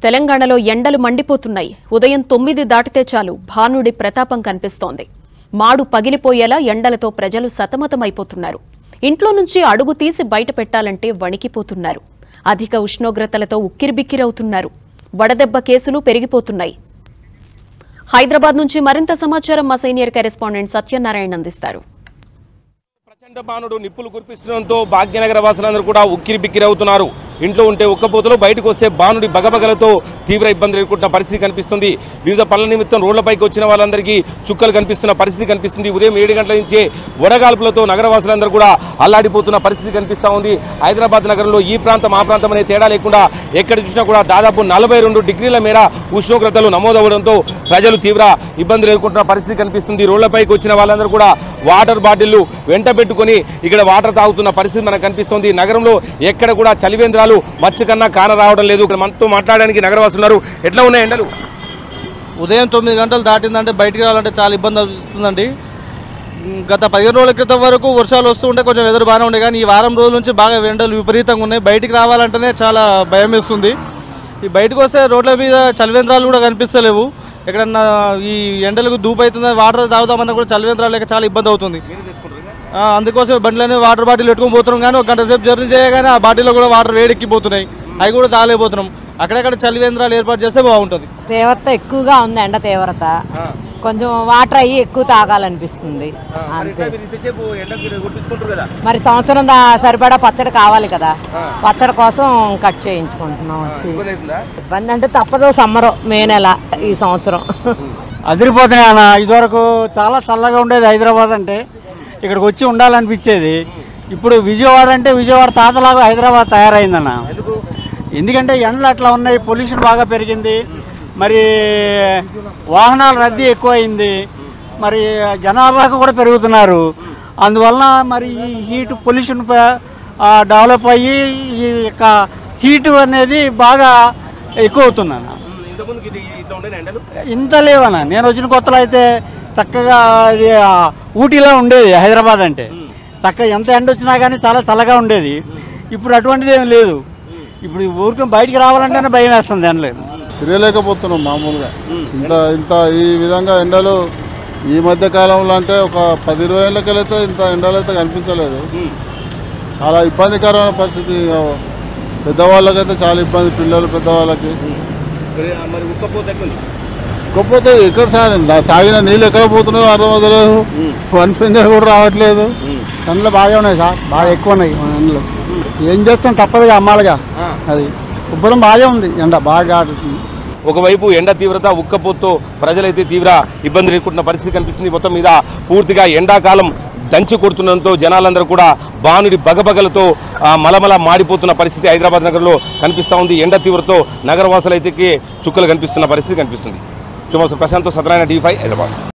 తెలంగాణలో ఎండలు మండిపోతున్నాయి ఉదయం తొమ్మిది దాటితే చాలు భానుడి ప్రతాపం కనిపిస్తోంది మాడు పగిలిపోయేలా ఎండలతో ప్రజలు సతమతమైపోతున్నారు ఇంట్లో నుంచి అడుగు తీసి బయట పెట్టాలంటే వణికిపోతున్నారు అధిక ఉష్ణోగ్రతలతో ఉక్కిరిబిక్కిరవుతున్నారు వడదెబ్బ కేసులు పెరిగిపోతున్నాయి హైదరాబాద్ నుంచి మరింత సమాచారం మా సీనియర్ కరెస్పాండెంట్ సత్యనారాయణ అందిస్తారు ప్రచండ బాణుడు నిప్పులు కురిపిస్తుండడంతో భాగ్యనగర వాసులందరూ కూడా ఉక్కిరి బిక్కిరి అవుతున్నారు ఇంట్లో ఉంటే ఉక్కపోతలు బయటకు వస్తే బాణుడి బగబగలతో తీవ్ర ఇబ్బందులు ఎదుర్కొంటున్న పరిస్థితి కనిపిస్తుంది వివిధ పనుల నిమిత్తం రోడ్లపైకి వచ్చిన వాళ్ళందరికీ చుక్కలు కనిపిస్తున్న పరిస్థితి కనిపిస్తుంది ఉదయం ఏడు గంటల నుంచే వడగాల్పులతో నగరవాసులందరూ కూడా అల్లాడిపోతున్న పరిస్థితి కనిపిస్తూ ఉంది హైదరాబాద్ నగరంలో ఈ ప్రాంతం ఆ ప్రాంతం అనే తేడా లేకుండా ఎక్కడ చూసినా కూడా దాదాపు నలభై రెండు డిగ్రీల మేర ఉష్ణోగ్రతలు నమోదవడంతో ప్రజలు తీవ్ర ఇబ్బందులు ఎదుర్కొంటున్న పరిస్థితి కనిపిస్తుంది రోడ్లపైకి వచ్చిన వాళ్ళందరూ కూడా వాటర్ బాటిళ్లు వెంట పెట్టుకొని ఇక్కడ వాటర్ తాగుతున్న పరిస్థితి మనకు కనిపిస్తుంది నగరంలో ఎక్కడ కూడా చలివేంద్రాలు మచ్చ కన్నా కాన రావడం లేదు ఇక్కడ మనతో మాట్లాడడానికి నగరవాసులు ఉన్నారు ఎట్లా ఉన్నాయి ఎండలు ఉదయం తొమ్మిది గంటలు దాటిందంటే బయటికి రావాలంటే చాలా ఇబ్బంది అవుతుందండి ఉమ్, గత పదిహేను రోజుల క్రితం వరకు వర్షాలు వస్తూ ఉంటే కొంచెం వెదర్ బాగానే ఉండే కానీ ఈ వారం రోజుల నుంచి బాగా ఎండలు విపరీతంగా ఉన్నాయి బయటికి రావాలంటేనే చాలా భయం వేస్తుంది ఈ బయటకు వస్తే రోడ్ల మీద చలివేంద్రాలు కూడా కనిపిస్తలేవు ఎక్కడన్నా ఈ ఎండలకు దూపు అవుతుంది వాటర్ తాగుదామన్నా కూడా చలివేంద్రాలు లేక చాలా ఇబ్బంది అవుతుంది ఆ, అందుకోసం బండిలోనే వాటర్ బాటిల్ పెట్టుకొని పోతున్నాం కానీ ఒక గంట సేపు జర్నీ చేయగానే ఆ బాటిల్లో కూడా వాటర్ వేడెక్కిపోతున్నాయి అవి కూడా తాగలేకపోతున్నాం అక్కడక్కడ చలివేంద్రాలు ఏర్పాటు చేస్తే బాగుంటుంది తీవ్రత ఎక్కువగా ఉంది ఎండ తీవ్రత కొంచెం వాటర్ అయ్యి ఎక్కువ తాగాలనిపిస్తుంది అంతే మరి సంవత్సరం దా- సరిపడా పచ్చడి కావాలి కదా పచ్చడి కోసం కట్ చేయించుకుంటున్నాం వచ్చి ఇబ్బంది అంటే తప్పదు సమ్మర్ మే నెల ఈ సంవత్సరం అదిరిపోతున్నాయి అన్న ఇదివరకు చాలా చల్లగా ఉండేది హైదరాబాద్ అంటే ఇక్కడికి వచ్చి ఉండాలనిపించేది ఇప్పుడు విజయవాడ అంటే విజయవాడ తాతలాగా హైదరాబాద్ తయారైందన్న ఎందుకంటే ఎండలు అట్లా ఉన్నాయి పొల్యూషన్ బాగా పెరిగింది మరి వాహనాల రద్దీ ఎక్కువైంది మరి జనాభాకు కూడా పెరుగుతున్నారు అందువలన మరి ఈ హీట్ పొల్యూషన్ డెవలప్ అయ్యి ఈ యొక్క హీట్ అనేది బాగా ఎక్కువ అవుతుందన్న ఇంతకుముందు ఇట్లా ఉండే ఎండలు ఇంత లేవన్న నేను వచ్చిన కొత్తలో అయితే చక్కగా ఇది ఆ, ఊటీలో ఉండేది హైదరాబాద్ అంటే చక్కగా ఎంత ఎండ వచ్చినా కానీ చాలా చల్లగా ఉండేది ఇప్పుడు అటువంటిది ఏం లేదు ఇప్పుడు ఊరికి బయటికి రావాలంటేనే భయం వేస్తుంది ఎండలేదు తిరగలేకపోతున్నాం మామూలుగా ఇంత ఇంత ఈ విధంగా ఎండలు ఈ మధ్య కాలంలో అంటే ఒక పది ఇరవై ఏళ్ళకెళ్ళైతే ఇంత ఎండలు అయితే కనిపించలేదు చాలా ఇబ్బందికరమైన పరిస్థితి పెద్దవాళ్ళకైతే చాలా ఇబ్బంది పిల్లలు పెద్దవాళ్ళకి మరి ఉక్కపోతే ఎట్లుంది కాకపోతే ఎక్కడ సార్ నా తాగిన నీళ్ళు ఎక్కడ పోతున్నాయో అర్థం అవ్వలేదు వన్ ఫింగర్ కూడా రావట్లేదు ఎండలు బాగా ఉన్నాయి సార్ బాగా ఎక్కువ ఉన్నాయి మన ఎండలు ఏం చేస్తాం తప్పదుగా అమ్మాలిగా అది ఉబ్బడం బాగా ఉంది ఎండ బాగా ఆడుతుంది ఒకవైపు ఎండ తీవ్రత ఉక్కపోతతో ప్రజలైతే తీవ్ర ఇబ్బందులు ఎదుర్కొంటున్న పరిస్థితి కనిపిస్తుంది మొత్తం మీద పూర్తిగా ఎండాకాలం దంచి కొడుతుండడంతో జనాలందరూ కూడా బాణుడి బగబగలతో ఆ, మలమల మాడిపోతున్న పరిస్థితి హైదరాబాద్ నగరంలో కనిపిస్తూ ఉంది ఎండ తీవ్రతో నగరవాసులైతే చుక్కలు కనిపిస్తున్న పరిస్థితి కనిపిస్తుంది శ్రీనివాస ప్రశాంత్ సత్యనారాయణ టీ ఫైవ్ హైదరాబాద్